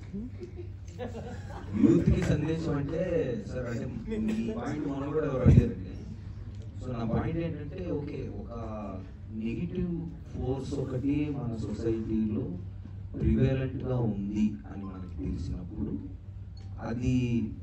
Youth కి సందేశం అంటే సార్ అంటే ఈ పాయింట్ మనం కూడా ఎవరు అడిగారండి సో నా పాయింట్ ఏంటంటే ఓకే ఒక నెగిటివ్ ఫోర్స్ ఒకటి మన సొసైటీలో ప్రివేలెంట్ గా ఉంది అని మనకి తెలిసినప్పుడు అది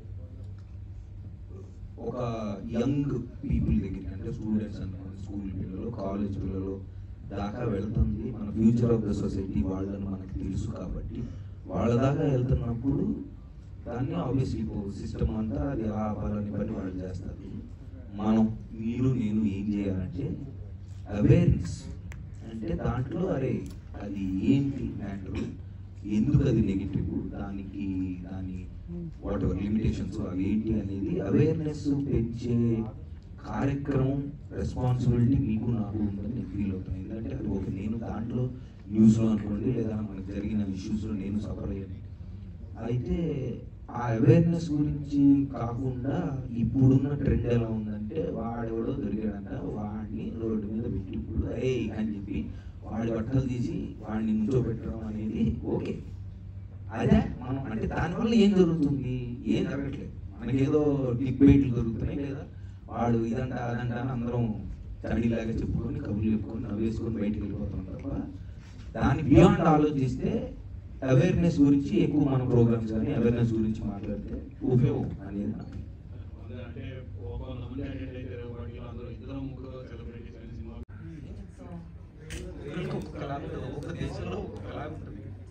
ఒక యంగ్ పీపుల్ దగ్గరికి అంటే స్టూడెంట్స్ అనుకోండి స్కూల్ పిల్లలు కాలేజ్ పిల్లలు దాకా వెళ్తుంది మన ఫ్యూచర్ ఆఫ్ ద సొసైటీ వాళ్ళని మనకు తెలుసు కాబట్టి వాళ్ళ దాకా వెళ్తున్నప్పుడు దాన్ని ఆబ్వియస్లీ సిస్టమ్ అంతా అది ఎలా ఆపాలని పని వాళ్ళు చేస్తారు మనం మీరు నేను ఏం చేయాలంటే అవేర్నెస్ అంటే దాంట్లో అరే అది ఏంటి మ్యాటర్ ఎందుకు అది నెగిటివ్ దానికి దాని వాట్ ఎవర్ లిమిటేషన్స్ అవి ఏంటి అనేది అవేర్నెస్ పెంచే కార్యక్రమం రెస్పాన్సిబిలిటీ మీకు నాకు ఉందని నేను ఫీల్ అవుతాను ఎందుకంటే అది ఒక నేను దాంట్లో న్యూస్లో అనుకోండి లేదా మనకు జరిగిన ఇష్యూస్లో నేను సఫర్ అయ్యాను అయితే ఆ అవేర్నెస్ గురించి కాకుండా ఇప్పుడున్న ట్రెండ్ ఎలా ఉందంటే వాడెవడో దొరికాడంట వాడిని రోడ్డు మీద పెట్టి ఇప్పుడు ఏ అని చెప్పి వాడి బట్టలు తీసి వాడిని నుంచోబెట్టడం అనేది ఓకే అదే మనం అంటే దానివల్ల ఏం జరుగుతుంది ఏం జరగట్లేదు మనకేదో డిబేట్లు జరుగుతున్నాయి లేదా వాడు ఇదంట అదంట అని అందరం చడిలాగా చెప్పుకొని కబుర్లు చెప్పుకొని నవ్వేసుకొని బయటికి వెళ్ళిపోతాం తప్ప దాని బియాండ్ ఆలోచిస్తే అవేర్నెస్ గురించి ఎక్కువ మన ప్రోగ్రామ్స్ కానీ అవేర్నెస్ గురించి మాట్లాడితే ఉపయోగం అనేది నా opinion. అంటే ఒక వంద మంది అటెండ్ అయితే వాటిలో అందరూ ఇద్దరు ముగ్గురు సెలబ్రిటీస్ అని సినిమా వీళ్ళకి ఒక్కొక్కలా ఉంటుంది. ఒక్కొక్క దేశంలో ఒక్కొక్కలా ఉంటుంది.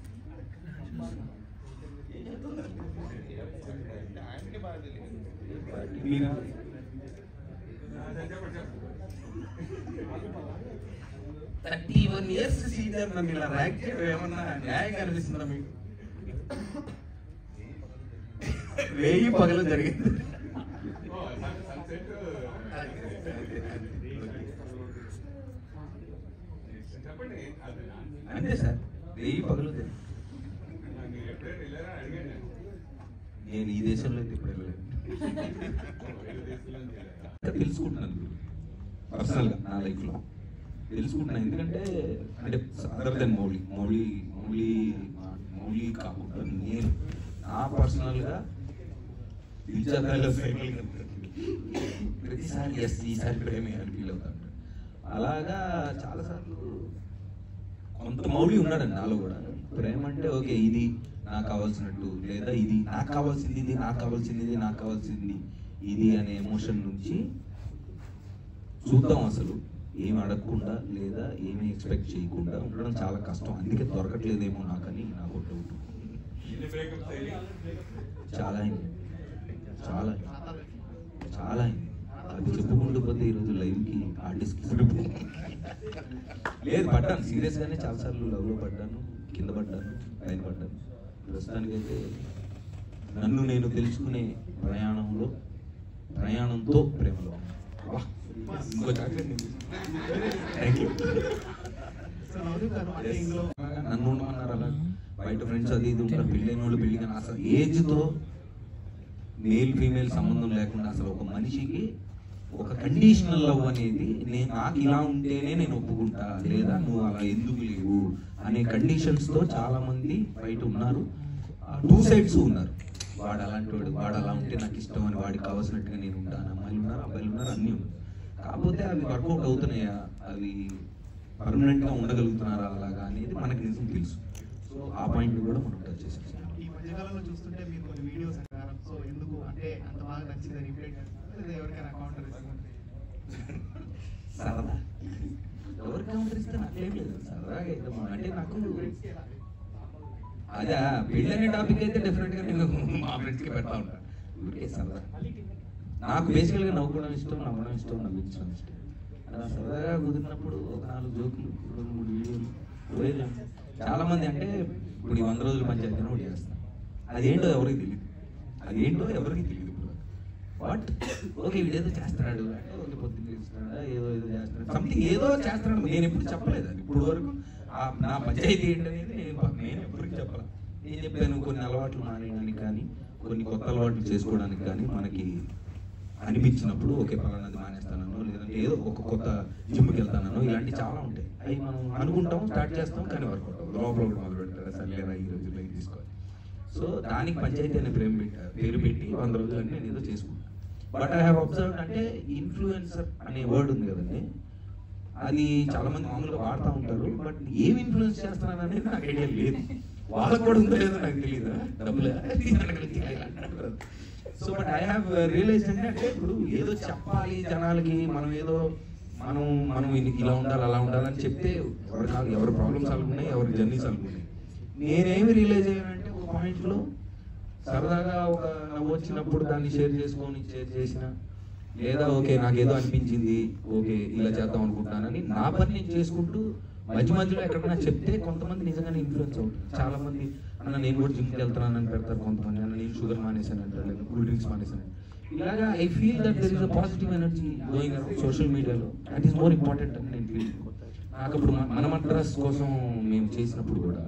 మీరు థర్టీ వన్ ఇయర్స్ సీనియర్ నన్ను ఇలా ర్యాంక్ చేయడం ఏమన్నా న్యాయంగా అనిపిస్తుందా మీకు వెయ్యి పగలు జరిగింది సన్సెట్ చెప్పండి అది అంతే సార్ వెయ్యి పగలు నాకు ఎప్పుడైనా వెళ్ళారా అడిగాను నేను నేను ఈ దేశంలో అయితే ఇప్పుడు వెళ్ళలేదు వేరే దేశంలో నుంచి వెళ్ళారా? ఇంకా తెలుసుకుంటున్నాను పర్సనల్గా నా లైఫ్లో తెలుసుకుంటున్నాను ఎందుకంటే అంటే అదర్ దెన్ మౌలి మౌలి మౌలి మౌలి కాకుండా నేను నా పర్సనల్గా దిల్చాదాలో సైకిల్ ప్రతిసారి ఎస్ ఈసారి ప్రేమే అని ఫీల్ అవుతాను అలాగా చాలాసార్లు కొంత మౌలి ఉన్నాడండి నాలో కూడా ప్రేమ అంటే ఓకే ఇది నాకు కావాల్సినట్టు లేదా ఇది నాకు కావాల్సింది ఇది నాకు కావాల్సింది ఇది నాకు కావాల్సింది ఇది అనే ఎమోషన్ నుంచి చూద్దాం అసలు ఏమి అడగకుండా లేదా ఏమి ఎక్స్పెక్ట్ చేయకుండా ఉండడం చాలా కష్టం అందుకే దొరకట్లేదేమో నాకని నాకు ఒక డౌట్ ఎన్ని బ్రేకప్స్ అయ్యాయి చాలా అయింది చాలా అయింది. చాలా అయింది అది చెప్పుకుంటూ పోతే ఈరోజు లైవ్కి ఆర్టిస్ట్కి లేదు పడ్డాను సీరియస్ గానే చాలా సార్లు లవ్ లో పడ్డాను కింద పడ్డాను పైన పడ్డాను ప్రస్తుతానికైతే నన్ను నేను తెలుసుకునే ప్రయాణంలో ప్రయాణంతో ప్రేమలో వా, ఇంకో చాక్లెట్ థ్యాంక్ యూ నన్ను ఉండమన్నారు అలా బయట ఫ్రెండ్స్ అది ఇది ఉంటారు పెళ్ళైన వాళ్ళు పెళ్లి కానీ అసలు ఏజ్తో మేల్ ఫీమేల్ సంబంధం లేకుండా అసలు ఒక మనిషికి ఒక కండిషనల్ లవ్ అనేది నేను నాకు ఇలా ఉంటేనే నేను ఒప్పుకుంటా లేదా నువ్వు అలా ఎందుకు లేవు అనే కండిషన్స్ తో చాలా మంది బయట ఉన్నారు టూ సైడ్స్ ఉన్నారు వాడు అలాంటి వాడు వాడు అలా ఉంటే నాకు ఇష్టం అని వాడికి కావాల్సినట్టుగా నేను ఉంటాను అమ్మాయిలు ఉన్నారు అబ్బాయిలు ఉన్నారు అన్నీ ఉన్నారు కాకపోతే అవి వర్కౌట్ అవుతున్నాయా అవి పర్మనెంట్ గా ఉండగలుగుతున్నారా అలాగా అనేది మనకి నిజం తెలుసు సో ఆ పాయింట్ కూడా మనం టచ్ చేసేసాం ఈ మధ్యకాలంలో చూస్తుంటే మీరు కొన్ని వీడియోస్ అంటారు సో ఎందుకు అంటే అంత బాగా నచ్చింది రిపీట్ లేదా ఎవరికైనా కౌంటర్ సరదా ఎవరు కౌంటర్ ఇస్తే నాకేం లేదు సరదాగా అయితే మా- అంటే నాకు అదే పెళ్ళి అనే టాపిక్ అయితే డెఫినెట్ గా నేను మా ఫ్రెండ్స్ కి పెడతా ఉంటాను ఊరికే సరదా నాకు బేసికల్ గా నవ్వుకోవడం ఇష్టం నవ్వడం ఇష్టం నవ్వించడం ఇష్టం అలా సరదాగా కుదిరినప్పుడు ఒక నాలుగు జోకులు రెండు మూడు వీడియోలు పోయేదాం చాలా మంది అంటే ఇప్పుడు ఈ వంద రోజుల పంచాయతీ ఒకటి చేస్తాను అదేంటో ఎవరికి తెలియదు అదేంటో ఎవరికి తెలియదు ఇప్పుడు వాట్ ఓకే వీడేదో చేస్తున్నాడు అంటే ఓకే పొద్దున్న చేస్తున్నాడా ఏదో ఏదో చేస్తున్నాడు సంథింగ్ ఏదో చేస్తున్నాడు నేను ఎప్పుడు చెప్పలేదు అది ఇప్పుడు వరకు ఆ నా పంచాయతీ ఏంటనేది నేను నేను ఎప్పటికీ చెప్పాలి నేను చెప్పాను కొన్ని అలవాట్లు మానేయడానికి కానీ కొన్ని కొత్త అలవాట్లు చేసుకోవడానికి కానీ మనకి అనిపించినప్పుడు ఓకే పలానాది మానేస్తానో లేదంటే ఏదో ఒక కొత్త జిమ్కి వెళ్తానో ఇలాంటి చాలా ఉంటాయి అవి మనం అనుకుంటాం స్టార్ట్ చేస్తాం కానీ వర్క్ అవుతాం లోపల ఒకటి మొదలు పెడతారు సర్లేరా ఈ రోజు లైక్ తీసుకోవాలి సో దానికి పంచాయతీ అనే పేరు పెట్టి పేరు పెట్టి వంద రోజులు అంటే నేను ఏదో చేసుకుంటాను బట్ ఐ హావ్ అబ్జర్వ్ అంటే ఇన్ఫ్లుయెన్సర్ అనే వర్డ్ ఉంది కదండి అది చాలా మంది మామూలుగా వాడుతూ ఉంటారు బట్ ఏం ఇన్ఫ్లుయెన్స్ చేస్తున్నాను అనేది నాకు ఐడియా లేదు వాళ్ళకు కూడా ఉందో లేదో నాకు తెలియదు డబ్బులు so but I have realise అంటే ఇప్పుడు ఏదో చెప్పాలి జనాలకి మనం ఏదో మనం మనం ఇది ఇలా ఉండాలి అలా ఉండాలని చెప్తే ఎవరి కాదు ఎవరి ప్రాబ్లమ్స్ సాల్వ్ ఉన్నాయి ఎవరి జర్నీ సాల్వ్ ఉన్నాయి నేనేమి రియలైజ్ అయ్యానంటే ఒక పాయింట్లో సరదాగా ఒక నవ్వు వచ్చినప్పుడు దాన్ని షేర్ చేసుకొని షేర్ చేసిన లేదా ఓకే నాకేదో అనిపించింది ఓకే ఇలా చేద్దాం అనుకుంటానని నా పని నేను చేసుకుంటూ మధ్య మధ్యలో ఎక్కడైనా చెప్తే కొంతమంది నిజంగానే ఇన్ఫ్లుయెన్స్ అవుతుంది చాలా మంది అన్న నేను కూడా జిమ్కి వెళ్తున్నానని పెడతారు కొంతమంది అన్న నేను షుగర్ మానేశాను అంటారు లేదా కూల్ డ్రింక్స్ మానేశాను ఇలాగా I feel that there is a positive energy going around social మీడియాలో దట్ ఈస్ మోర్ ఇంపార్టెంట్ అని నేను ఫీల్ నాకు అప్పుడు మన- మన మద్రాస్ కోసం మేము చేసినప్పుడు కూడా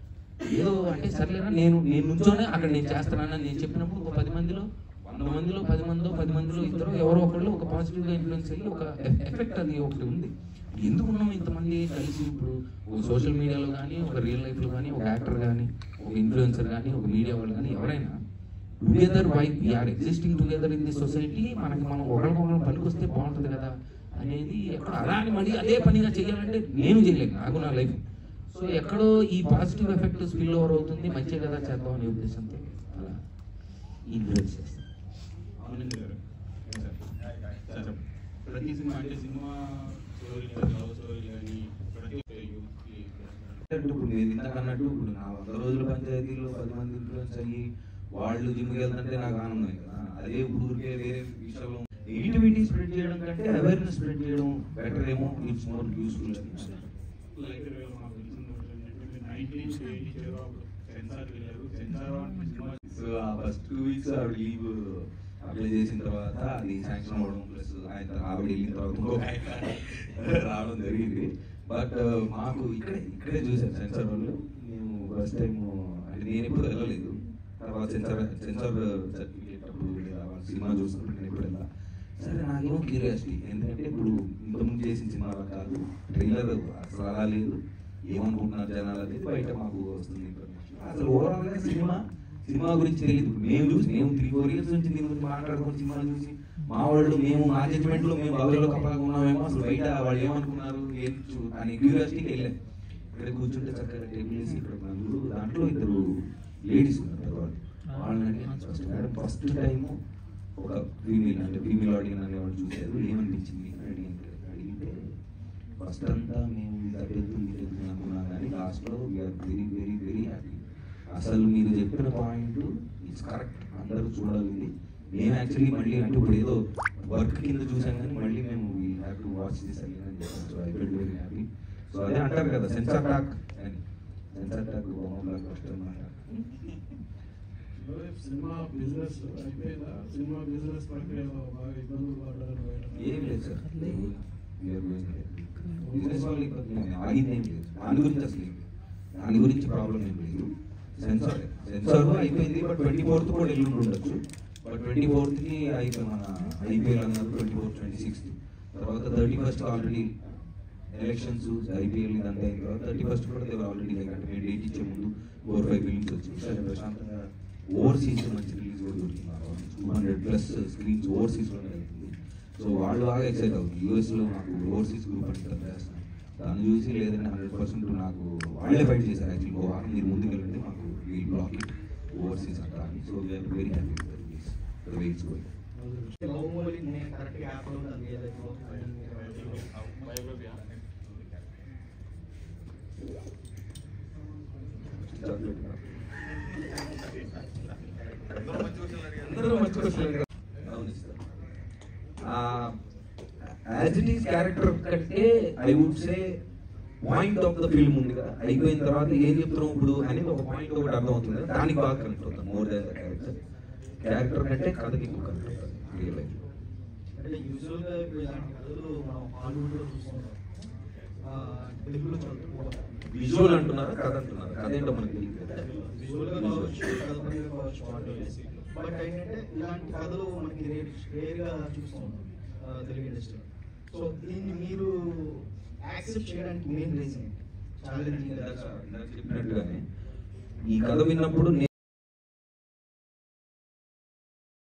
ఏదో అంటే సర్లేరా నేను నేను నుంచోనే అక్కడ నేను చేస్తున్నానని నేను చెప్పినప్పుడు ఒక పది మందిలో వంద మందిలో పది మందిలో పది మందిలో ఇద్దరు ఎవరో ఒకళ్ళు ఒక పాజిటివ్ గా ఇన్ఫ్లుయెన్స్ అయ్యి ఒక ఎఫెక్ట్ అది ఒకటి ఉంది ఎందుకు ఉన్నాం ఇంతమంది కలిసి ఇప్పుడు ఒక సోషల్ మీడియాలో కానీ ఒక రియల్ లైఫ్ లో కానీ ఒక యాక్టర్ కానీ ఒక ఇన్ఫ్లుయెన్సర్ కానీ ఒక మీడియా వాళ్ళు కానీ ఎవరైనా together why we are existing together in the society మనకి మనం ఒకరికొకరు పనికొస్తే బాగుంటుంది కదా అనేది ఎక్కడ అలా అని మళ్ళీ అదే పనిగా చేయాలంటే నేను చేయలేను నాకు నా లైఫ్ సో ఎక్కడో ఈ పాజిటివ్ ఎఫెక్ట్ స్పిల్ ఓవర్ అవుతుంది మంచిగా కదా చేద్దాం అనే ఉద్దేశంతో అలా ఇన్ఫ్లుయెన్స్ చేస్తాను ఆనంద్ గారు ఏం సార్? సార్ చెప్పండి. ప్రతి సినిమా అంటే సినిమా స్టోరీ కానీ లవ్ స్టోరీ కానీ ప్రతి యూత్కి అంటే ఇప్పుడు మీరు ఇందాక అన్నట్టు ఇప్పుడు నా వంద రోజుల పంచాయతీలో పది మంది ఇన్ఫ్లుయెన్స్ అయ్యి వాళ్ళు జిమ్కి వెళ్తుంటే నాకు ఆనందం కదా అదే ఇప్పుడు ఊరికే వేరే విషయంలో నెగిటివిటీ స్ప్రెడ్ చేయడం కంటే అవేర్నెస్ స్ప్రెడ్ చేయడం బెటర్ ఏమో ఇట్స్ మోర్ యూస్ఫుల్ లైక్ మాకు తెలిసిన నైన్టీన్ ఎయిటీ జీరో సెన్సార్ వెళ్ళారు సెన్సార్ సినిమా సో ఆ ఫస్ట్ టూ వీక్స్ ఆవిడ లీవ్ అప్లై చేసిన తర్వాత అది శాంక్షన్ అవ్వడం ప్లస్ ఆయన ఆవిడ వెళ్ళిన తర్వాత ఇంకొక ఆయన రావడం జరిగింది బట్ మాకు ఇక్కడే ఇక్కడే చూసాను సెన్సార్ వాళ్ళు మేము ఫస్ట్ టైం అంటే నేను ఎప్పుడు వెళ్ళలేదు తర్వాత సెన్సార్ సెన్సార్ సర్టిఫికేట్ అప్పుడు లేదా వాళ్ళ సినిమా చూసినప్పుడు నేను ఎప్పుడు వెళ్ళా సరే నాకేమో క్యూరియాసిటీ ఎందుకంటే ఇప్పుడు ఇంతకుముందు చేసిన సినిమా అలా కాదు ట్రైలర్ అసలు అలా లేదు ఏమనుకుంటున్నారు జనాలు అనేది బయట మాకు వస్తుంది information. అసలు ఓవరాల్ గా సినిమా సినిమా గురించి తెలియదు మేము చూసి మేము త్రీ ఫోర్ ఇయర్స్ నుంచి దీని గురించి మాట్లాడుకుని సినిమా చూసి మా వాళ్ళు మేము మా జడ్జ్మెంట్ లో మేము బదులలో కప్పగా ఉన్నామేమో అసలు బయట వాళ్ళు ఏమనుకున్నారు ఏం చూ- అని క్యూరియాసిటీకి వెళ్ళాం ఇక్కడ కూర్చుంటే చక్కగా టేబుల్ వేసి ఇక్కడ నలుగురు దాంట్లో ఇద్దరు లేడీస్ ఉన్నారు పెద్దవాళ్ళు వాళ్ళని ఫస్ట్ మేడం ఫస్ట్ టైం ఒక ఫీమేల్ అంటే ఫీమేల్ ఆడియన్ అనేవాళ్ళు చూశారు ఏమనిపించింది అని అడిగింది అడిగితే ఫస్ట్ అంతా మేము ఇటు వెళ్తుంది ఇటు వెళ్తుంది అనుకున్నాం కానీ లాస్ట్లో we are very very very happy అసలు మీరు చెప్పిన పాయింట్ ఇట్స్ కరెక్ట్ అందరూ చూడాలి ఇది. మేము యాక్చువల్లీ మళ్ళీ అంటే ఇప్పుడు ఏదో వర్క్ కింద చూసాం కానీ మళ్ళీ మేము we have to watch this again అని చెప్పాను so I felt very happy so అదే అంటారు కదా సెన్సార్ టాక్ అని సెన్సార్ టాక్ బ్లాక్ బస్టర్ అంటారు సినిమా బిజినెస్ అయిపోయిందా సినిమా బిజినెస్ ప్రక్రియలో బాగా ఇబ్బందులు పడ్డారు ఏం లేదు సార్ బిజినెస్ వాళ్ళు ఇబ్బంది లేదు. ఆగింది ఏం లేదు దాని గురించి అసలు ఏం లేదు. దాని గురించి ప్రాబ్లం ఏం లేదు సెన్సార్ సెన్సార్ అయిపోయింది బట్ ట్వంటీ ఫోర్త్ కూడా ఎల్లుండి ఉండొచ్చు బట్ ట్వంటీ ఫోర్త్ కి అయిపోయి మన ఐపీఎల్ అన్నారు ట్వంటీ ఫోర్త్ ట్వంటీ సిక్స్త్ తర్వాత thirty first already elections IPL ఇదంతా అయిన తర్వాత థర్టీ ఫస్ట్ కూడా దేవర్ ఆల్రెడీ లైక్ అంటే మేము డేట్ ఇచ్చే ముందు ఫోర్ ఫైవ్ ఫిలిమ్స్ వచ్చి సరే ప్రశాంతంగా ఓవర్సీస్ మంచి రిలీజ్ కూడా దొరికింది two hundred plus screens overseas లోనే అవుతుంది సో వాళ్ళు బాగా ఎక్సైట్ అవుతుంది యూఎస్ లో నాకు ఓవర్సీస్ గ్రూప్ అంటే పెద్ద చేస్తున్నాను దాన్ని చూసి లేదంటే హండ్రెడ్ పర్సెంట్ నాకు వాళ్ళే ఫైట్ చేశారు యాక్చువల్లీ ఒక వారం మీరు ముందుకు వెళ్ళండి మాకు వీల్ బ్లాక్ ఇట్ ఓవర్సీస్ అంట అని so we are very happy with release the way it's going love movie నేను కరెక్ట్ గా యాప్ లో ఉంటాను రియల్ లైఫ్ లో అందరూ మంచి question as it is character కంటే I would say point of the film ఉంది కదా అయిపోయిన తర్వాత ఏం చెప్తున్నాం ఇప్పుడు అనేది ఒక పాయింట్ ఒకటి అర్థం అవుతుంది కదా, దానికి బాగా కనెక్ట్ అవుతాం more than the character character కంటే కథకి ఎక్కువ కనెక్ట్ అవుతాం రియల్ లైఫ్ అంటే యూజువల్ గా ఇప్పుడు ఇలాంటి కథలు మనం హాలీవుడ్ లో చూస్తుంటాం ఆ, తెలుగులో చదువుకోవాలి విజువల్ అంటున్నారా కథ అంటున్నారా కథ ఏంటో మనకి తెలియదు కదా. విజువల్ గా కావచ్చు కథ పరంగా కావచ్చు బట్ ఏంటంటే ఇలాంటి కథలు మనకి రేర్ గా చూస్తూ ఉంటాం ఆ, తెలుగు ఇండస్ట్రీ సో దీన్ని మీరు యాక్సెప్ట్ చేయడానికి మెయిన్ రీజన్ చాలా ఇందాక చెప్పినట్టుగానే ఈ కథ విన్నప్పుడు